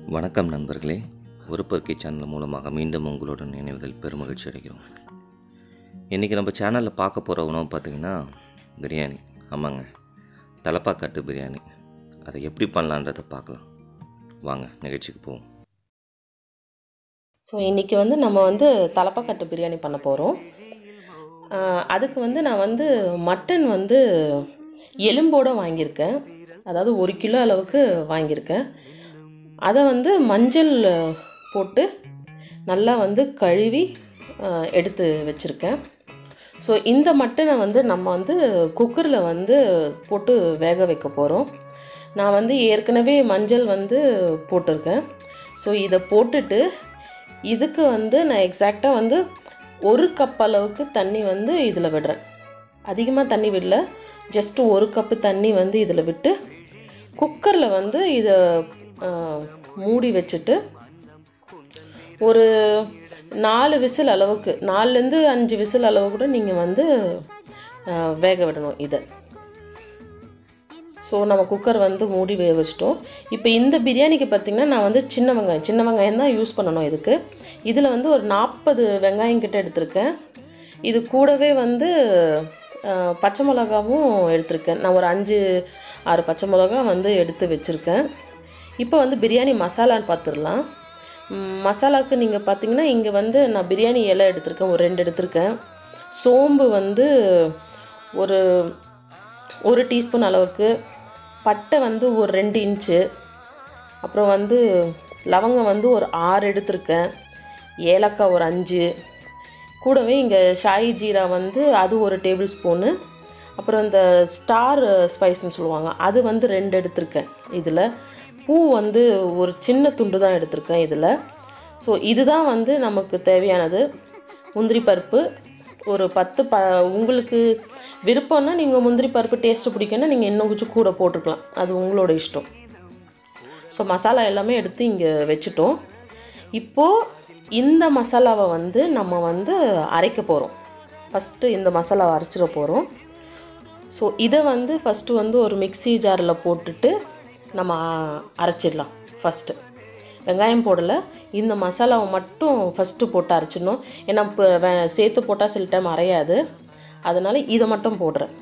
வணக்கம் நண்பர்களே ஒரு பருக்கை சேனல் மூலமாக மீண்டும் உங்களுடன் இணைவதில் பெருமகிழ்ச்சி அடைகிறோம் இன்றைக்கி நம்ம சேனலில் பார்க்க போகிற உணவு பார்த்திங்கன்னா பிரியாணி ஆமாங்க தலப்பாக்கட்டு பிரியாணி அதை எப்படி பண்ணலான்றதை பார்க்கலாம் வாங்க நிகழ்ச்சிக்கு போவோம் ஸோ இன்றைக்கி வந்து நம்ம வந்து தலப்பாக்கட்டு பிரியாணி பண்ண போகிறோம் அதுக்கு வந்து நான் வந்து மட்டன் வந்து எலும்போடு வாங்கியிருக்கேன் அதாவது ஒரு கிலோ அளவுக்கு வாங்கியிருக்கேன் அதை வந்து மஞ்சள் போட்டு நல்லா வந்து கழுவி ஆஹ், எடுத்து வச்சுருக்கேன் ஸோ இந்த மட்டனை வந்து நம்ம வந்து குக்கரில் வந்து போட்டு வேக வைக்க போகிறோம் நான் வந்து ஏற்கனவே மஞ்சள் வந்து போட்டிருக்கேன் ஸோ இதை போட்டுட்டு இதுக்கு வந்து நான் எக்ஸாக்டாக வந்து ஒரு கப் அளவுக்கு தண்ணி வந்து இதில் விடுறேன் அதிகமாக தண்ணி விடல ஜஸ்ட்டு ஒரு கப்பு தண்ணி வந்து இதில் விட்டு குக்கரில் வந்து இதை ஆஹ், மூடி வச்சுட்டு ஒரு நாலு விசில் அளவுக்கு நாலுலேருந்து அஞ்சு விசில் அளவு கூட நீங்கள் வந்து ஆஹ், வேக விடணும் இதை ஸோ நம்ம குக்கர் வந்து மூடி வேக வச்சிட்டோம் இப்போ இந்த பிரியாணிக்கு பார்த்திங்கன்னா நான் வந்து சின்ன வெங்காயம் சின்ன வெங்காயம் தான் யூஸ் பண்ணணும் இதுக்கு இதில் வந்து ஒரு நாற்பது வெங்காயம் கிட்ட எடுத்திருக்கேன் இது கூடவே வந்து ஆஹ், பச்சை மிளகாவும் எடுத்திருக்கேன் நான் ஒரு அஞ்சு ஆறு பச்சை மிளகா வந்து எடுத்து வச்சுருக்கேன் இப்போ வந்து பிரியாணி மசாலான்னு பார்த்துடலாம் ம், மசாலாவுக்கு நீங்கள் பார்த்தீங்கன்னா இங்கே வந்து நான் பிரியாணி இலை எடுத்திருக்கேன் ஒரு ரெண்டு எடுத்திருக்கேன் சோம்பு வந்து ஒரு ஒரு டீஸ்பூன் அளவுக்கு பட்டை வந்து ஒரு ரெண்டு இன்ச்சு அப்புறம் வந்து லவங்கம் வந்து ஒரு ஆறு எடுத்திருக்கேன் ஏலக்காய் ஒரு அஞ்சு கூடவே இங்கே ஷாயி ஜீரா வந்து அது ஒரு டேபிள் ஸ்பூனு அப்புறம் இந்த ஸ்டார் ஸ்பைஸ்னு சொல்லுவாங்க அது வந்து ரெண்டு எடுத்திருக்கேன் இதில் பூ வந்து ஒரு சின்ன துண்டு தான் எடுத்திருக்கேன் இதில் ஸோ இதுதான் வந்து நமக்கு தேவையானது முந்திரி பருப்பு ஒரு பத்து ப உங்களுக்கு விருப்பம்னா நீங்கள் முந்திரி பருப்பு டேஸ்ட்டு பிடிக்குன்னா நீங்கள் இன்னும் கொஞ்சம் கூட போட்டுக்கலாம் அது உங்களோட இஷ்டம் ஸோ மசாலா எல்லாமே எடுத்து இங்கே வச்சுட்டோம் இப்போது இந்த மசாலாவை வந்து நம்ம வந்து அரைக்க போகிறோம் ஃபஸ்ட்டு இந்த மசாலாவை அரைச்சிட போகிறோம் ஸோ இதை வந்து ஃபஸ்ட்டு வந்து ஒரு மிக்ஸி ஜாரில் போட்டுட்டு நம்ம அரைச்சிடலாம் ஃபஸ்ட்டு வெங்காயம் போடலை இந்த மசாலாவை மட்டும் ஃபஸ்ட்டு போட்டு அரைச்சிடணும் ஏன்னா இப்போ வெ- சேர்த்து போட்டால் சில டைம் அரையாது அதனால் இதை மட்டும் போடுறேன்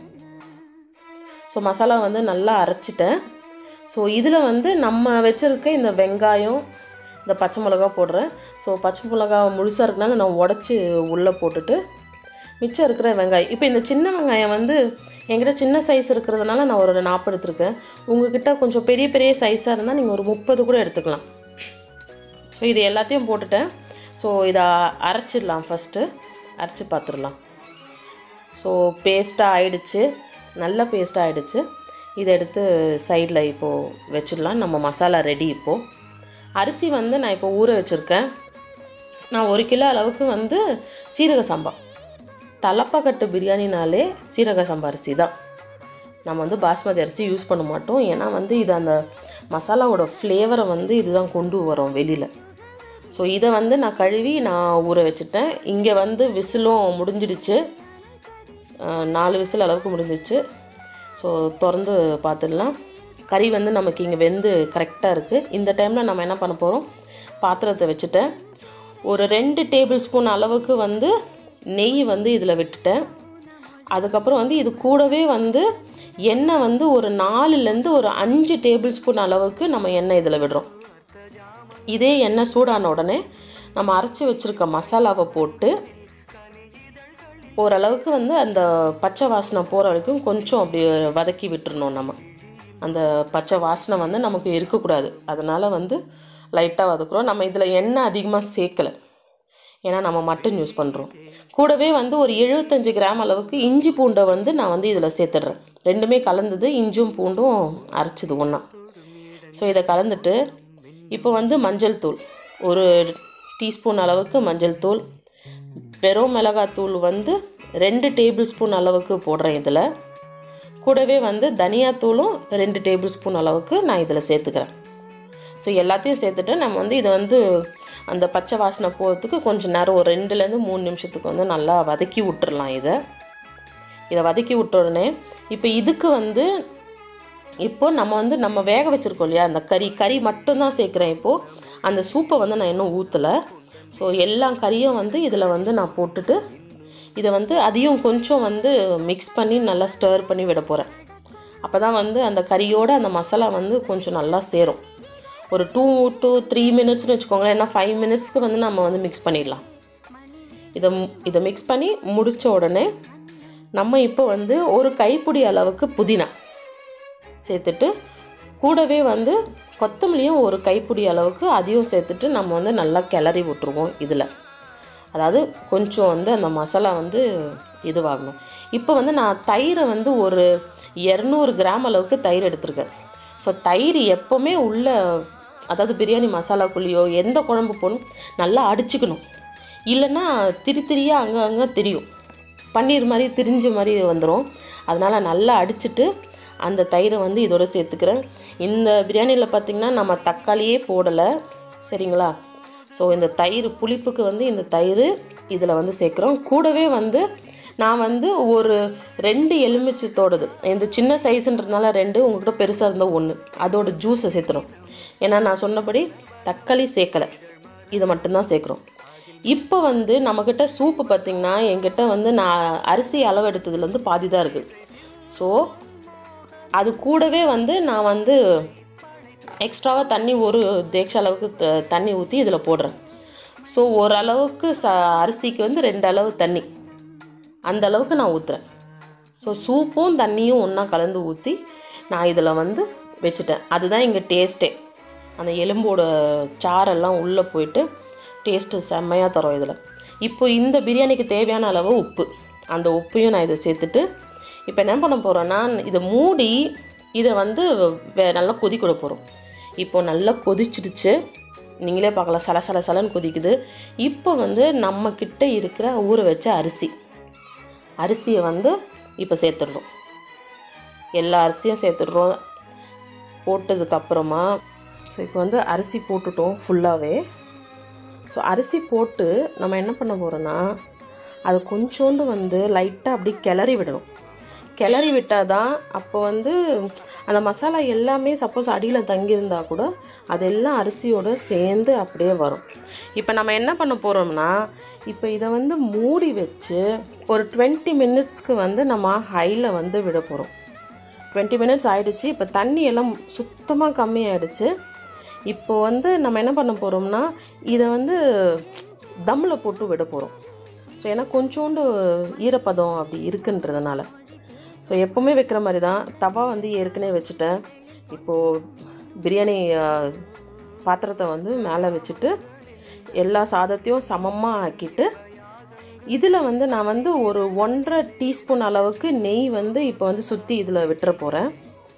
ஸோ மசாலா வந்து நல்லா அரைச்சிட்டேன் ஸோ இதில் வந்து நம்ம வச்சுருக்க இந்த வெங்காயம் இந்த பச்சை மிளகா போடுறேன் ஸோ பச்சை மிளகா முழுசாக இருக்கனால நான் உடச்சி உள்ளே போட்டுட்டு மிச்சம் இருக்கிற வெங்காயம் இப்போ இந்த சின்ன வெங்காயம் வந்து என்கிட்ட சின்ன சைஸ் இருக்கிறதுனால நான் ஒரு நாற்பது எடுத்திருக்கேன் உங்ககிட்ட கொஞ்சம் பெரிய பெரிய சைஸாக இருந்தால் நீங்கள் ஒரு முப்பது கூட எடுத்துக்கலாம் ஸோ இது எல்லாத்தையும் போட்டுட்டேன் ஸோ இதை அரைச்சிடலாம் ஃபஸ்ட்டு அரைச்சி பார்த்துடலாம் ஸோ பேஸ்ட்டாக ஆயிடுச்சு நல்ல பேஸ்ட்டாக ஆயிடுச்சு இதை எடுத்து சைடில் இப்போது வச்சிடலாம் நம்ம மசாலா ரெடி இப்போது அரிசி வந்து நான் இப்போ ஊற வச்சுருக்கேன் நான் ஒரு கிலோ அளவுக்கு வந்து சீரக சம்பா தலப்பாக்கட்டு பிரியாணினாலே சீரக சம்பா அரிசி தான் நம்ம வந்து பாஸ்மதி அரிசி யூஸ் பண்ண மாட்டோம் ஏன்னா வந்து இது அந்த மசாலாவோட ஃப்ளேவரை வந்து இதுதான் கொண்டு வரும் வெளியில் ஸோ இதை வந்து நான் கழுவி நான் ஊற வச்சுட்டேன் இங்கே வந்து விசிலும் முடிஞ்சிடுச்சு அஹ், நாலு விசில் அளவுக்கு முடிஞ்சிச்சு ஸோ திறந்து பார்த்துடலாம் கறி வந்து நமக்கு இங்கே வெந்து கரெக்டாக இருக்குது இந்த டைமில் நம்ம என்ன பண்ண போகிறோம் பாத்திரத்தை வச்சுட்டேன் ஒரு ரெண்டு டேபிள் ஸ்பூன் அளவுக்கு வந்து நெய் வந்து இதில் விட்டுட்டேன் அதுக்கப்புறம் வந்து இது கூடவே வந்து எண்ணெய் வந்து ஒரு நாலுலேருந்து ஒரு அஞ்சு டேபிள் ஸ்பூன் அளவுக்கு நம்ம எண்ணெய் இதில் விடுறோம் இதே எண்ணெய் சூடான உடனே நம்ம அரைச்சி வச்சுருக்க மசாலாவை போட்டு ஓரளவுக்கு வந்து அந்த பச்சை வாசனை போகிற வரைக்கும் கொஞ்சம் அப்படி வதக்கி விட்டுறணும் நம்ம அந்த பச்சை வாசனை வந்து நமக்கு இருக்கக்கூடாது அதனால் வந்து லைட்டாக வதக்குறோம் நம்ம இதில் எண்ணெய் அதிகமாக சேர்க்கலை ஏன்னா நம்ம மட்டன் யூஸ் பண்ணுறோம் கூடவே வந்து ஒரு எழுபத்தஞ்சு கிராம் அளவுக்கு இஞ்சி பூண்டை வந்து நான் வந்து இதில் சேர்த்துடுறேன் ரெண்டுமே கலந்தது இஞ்சும் பூண்டும் அரைச்சிது ஒன்றா ஸோ இதை கலந்துட்டு இப்போ வந்து மஞ்சள் தூள் ஒரு டீஸ்பூன் அளவுக்கு மஞ்சள் தூள் வெறும் மிளகாத்தூள் வந்து ரெண்டு டேபிள் ஸ்பூன் அளவுக்கு போடுறேன் இதில் கூடவே வந்து தனியாத்தூளும் ரெண்டு டேபிள் ஸ்பூன் அளவுக்கு நான் இதில் சேர்த்துக்கிறேன் ஸோ எல்லாத்தையும் சேர்த்துட்டு நம்ம வந்து இதை வந்து அந்த பச்சை வாசனை போகிறதுக்கு கொஞ்சம் நேரம் ஒரு ரெண்டுலேருந்து மூணு நிமிஷத்துக்கு வந்து நல்லா வதக்கி விட்டுறலாம் இதை இதை வதக்கி விட்ட உடனே இப்போ இதுக்கு வந்து இப்போ நம்ம வந்து நம்ம வேக வச்சுருக்கோம் இல்லையா அந்த கறி கறி மட்டும்தான் சேர்க்குறேன் இப்போது அந்த சூப்பை வந்து நான் இன்னும் ஊற்றலை ஸோ எல்லா கறியும் வந்து இதில் வந்து நான் போட்டுட்டு இதை வந்து அதையும் கொஞ்சம் வந்து மிக்ஸ் பண்ணி நல்லா ஸ்டர் பண்ணி விட போகிறேன் அப்போ தான் வந்து அந்த கறியோட அந்த மசாலா வந்து கொஞ்சம் நல்லா சேரும் ஒரு டூ டு த்ரீ மினிட்ஸ்னு வச்சுக்கோங்களேன் ஏன்னா ஃபைவ் மினிட்ஸ்க்கு வந்து நம்ம வந்து மிக்ஸ் பண்ணிடலாம் இதை மு- இதை மிக்ஸ் பண்ணி முடித்த உடனே நம்ம இப்போ வந்து ஒரு கைப்பிடி அளவுக்கு புதினா சேர்த்துட்டு கூடவே வந்து கொத்தமல்லியும் ஒரு கைப்பிடி அளவுக்கு அதையும் சேர்த்துட்டு நம்ம வந்து நல்லா கிளறி விட்டுருவோம் இதில் அதாவது கொஞ்சம் வந்து அந்த மசாலா வந்து இதுவாகணும் இப்போ வந்து நான் தயிரை வந்து ஒரு இரநூறு கிராம் அளவுக்கு தயிர் எடுத்திருக்கேன் ஸோ தயிர் எப்போவுமே உள்ள அதாவது பிரியாணி மசாலாக்குள்ளேயோ எந்த குழம்பு போகணும் நல்லா அடிச்சுக்கணும் இல்லைன்னா திரி திரியாக அங்கே அங்கே தெரியும் பன்னீர் மாதிரி திரிஞ்ச மாதிரி வந்துடும் அதனால் நல்லா அடிச்சிட்டு அந்த தயிரை வந்து இதோட சேர்த்துக்கிறேன் இந்த பிரியாணியில் பார்த்திங்கன்னா நம்ம தக்காளியே போடலை சரிங்களா ஸோ இந்த தயிர் புளிப்புக்கு வந்து இந்த தயிர் இதில் வந்து சேர்க்குறோம் கூடவே வந்து நான் வந்து ஒரு ரெண்டு எலுமிச்சத்தோடது இந்த சின்ன சைஸுன்றதுனால ரெண்டு உங்கள்கிட்ட பெருசாக இருந்தால் ஒன்று அதோட ஜூஸை சேர்த்துறோம் ஏன்னா நான் சொன்னபடி தக்காளி சேர்க்கலை இதை மட்டும்தான் சேர்க்குறோம் இப்போ வந்து நம்மக்கிட்ட சூப்பு பார்த்திங்கன்னா என்கிட்ட வந்து நான் அரிசி அளவு எடுத்ததுலேருந்து பாதி தான் இருக்குது ஸோ அது கூடவே வந்து நான் வந்து எக்ஸ்ட்ராவாக தண்ணி ஒரு தேக்ஷ அளவுக்கு த- தண்ணி ஊற்றி இதில் போடுறேன் ஸோ ஓரளவுக்கு ச அரிசிக்கு வந்து ரெண்டு அளவு தண்ணி அந்த அளவுக்கு நான் ஊற்றுறேன் ஸோ சூப்பும் தண்ணியும் ஒன்றா கலந்து ஊற்றி நான் இதில் வந்து வச்சுட்டேன் அதுதான் இங்கே டேஸ்ட்டே அந்த எலும்போட சாரெல்லாம் உள்ளே போயிட்டு டேஸ்ட்டு செம்மையாக தரும் இதில் இப்போ இந்த பிரியாணிக்கு தேவையான அளவு உப்பு அந்த உப்பையும் நான் இதை சேர்த்துட்டு இப்போ என்ன பண்ண போகிறேன்னா இதை மூடி இதை வந்து வே- நல்லா கொதிக்க விட போகிறோம் இப்போ நல்லா கொதிச்சிடுச்சு நீங்களே பார்க்கலாம் சல சல சலன்னு கொதிக்குது இப்போ வந்து நம்ம கிட்ட இருக்கிற ஊற வச்ச அரிசி அரிசியை வந்து இப்போ சேர்த்துடுறோம் எல்லா அரிசியும் சேர்த்துடுறோம் போட்டதுக்கப்புறமா ஸோ இப்போ வந்து அரிசி போட்டுட்டோம் ஃபுல்லாகவே ஸோ அரிசி போட்டு நம்ம என்ன பண்ண போகிறோன்னா அது கொஞ்சோண்டு வந்து லைட்டாக அப்படி கிளறி விடணும் கிளறி விட்டால் தான் அப்போ வந்து அந்த மசாலா எல்லாமே சப்போஸ் அடியில் தங்கியிருந்தா கூட அதெல்லாம் அரிசியோடு சேர்ந்து அப்படியே வரும் இப்போ நம்ம என்ன பண்ண போகிறோம்னா இப்போ இதை வந்து மூடி வச்சு ஒரு டுவெண்ட்டி மினிட்ஸ்க்கு வந்து நம்ம ஹையில் வந்து விட போகிறோம் டுவெண்ட்டி மினிட்ஸ் ஆயிடுச்சு இப்போ தண்ணி எல்லாம் சுத்தமாக கம்மியாயிடுச்சு இப்போ வந்து நம்ம என்ன பண்ண போகிறோம்னா இதை வந்து தம்மில் போட்டு விட போகிறோம் ஸோ ஏன்னா கொஞ்சோண்டு ஈரப்பதம் அப்படி இருக்குன்றதுனால ஸோ எப்போவுமே வைக்கிற மாதிரி தான் தவா வந்து ஏற்கனவே வச்சுட்டேன் இப்போது பிரியாணி ஆ, பாத்திரத்தை வந்து மேலே வச்சுட்டு எல்லா சாதத்தையும் சமமாக ஆக்கிட்டு இதில் வந்து நான் வந்து ஒரு ஒன்றரை டீஸ்பூன் அளவுக்கு நெய் வந்து இப்போ வந்து சுற்றி இதில் விட்டுற போகிறேன்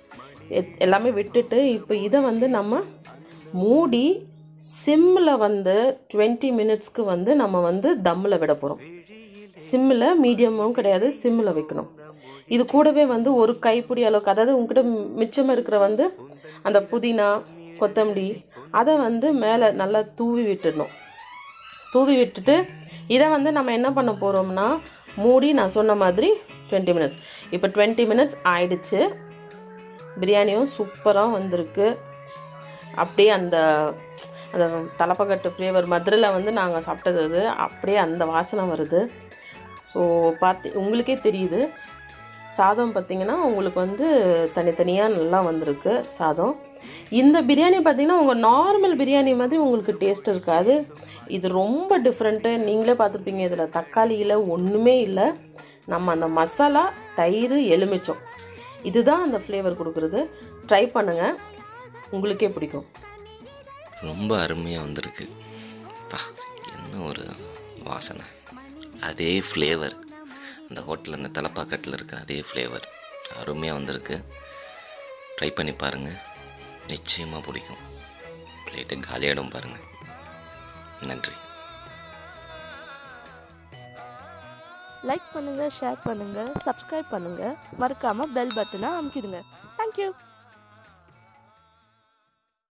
எல்லாமே விட்டுட்டு இப்போ இதை வந்து நம்ம மூடி சிம்மில் வந்து டுவெண்ட்டி மினிட்ஸ்க்கு வந்து நம்ம வந்து தம்மில் விட போகிறோம் சிம்மில் மீடியமும் கிடையாது சிம்மில் வைக்கணும் இது கூடவே வந்து ஒரு கைப்பிடி அளவுக்கு அதாவது உங்ககிட்ட மிச்சம் இருக்கிற வந்து அந்த புதினா கொத்தமல்லி அதை வந்து மேலே நல்லா தூவி விட்டுடணும் தூவி விட்டுட்டு இதை வந்து நம்ம என்ன பண்ண போகிறோம்னா மூடி நான் சொன்ன மாதிரி டுவெண்ட்டி மினிட்ஸ் இப்போ டுவெண்ட்டி மினிட்ஸ் ஆயிடுச்சு பிரியாணியும் சூப்பராக வந்திருக்கு அப்படியே அந்த அந்த தலப்பக்கட்டு ஃப்ளேவர் மதுரையில் வந்து நாங்கள் சாப்பிட்டது அது அப்படியே அந்த வாசனை வருது ஸோ பார்த்து உங்களுக்கே தெரியுது சாதம் பார்த்திங்கன்னா உங்களுக்கு வந்து தனித்தனியாக நல்லா வந்திருக்கு சாதம் இந்த பிரியாணி பார்த்திங்கன்னா உங்கள் நார்மல் பிரியாணி மாதிரி உங்களுக்கு டேஸ்ட் இருக்காது இது ரொம்ப டிஃப்ரெண்ட்டு நீங்களே பார்த்துருப்பீங்க இதில் தக்காளியில் ஒன்றுமே இல்லை நம்ம அந்த மசாலா தயிர் எலுமிச்சம் இதுதான் அந்த ஃப்ளேவர் கொடுக்குறது ட்ரை பண்ணுங்கள் உங்களுக்கே பிடிக்கும் ரொம்ப அருமையாக வந்திருக்கு பா என்ன ஒரு வாசனை அதே ஃப்ளேவர் அந்த ஹோட்டலில் அந்த தலப்பாக்கட்டில் இருக்க அதே ஃப்ளேவர் அருமையாக வந்திருக்கு ட்ரை பண்ணி பாருங்கள் நிச்சயமாக பிடிக்கும் பிளேட்டு காலியாகிடும் பாருங்கள் நன்றி லைக் பண்ணுங்கள் ஷேர் பண்ணுங்கள் சப்ஸ்கிரைப் பண்ணுங்கள் மறக்காமல் பெல் பட்டனை அமுக்கிடுங்க தேங்க்யூ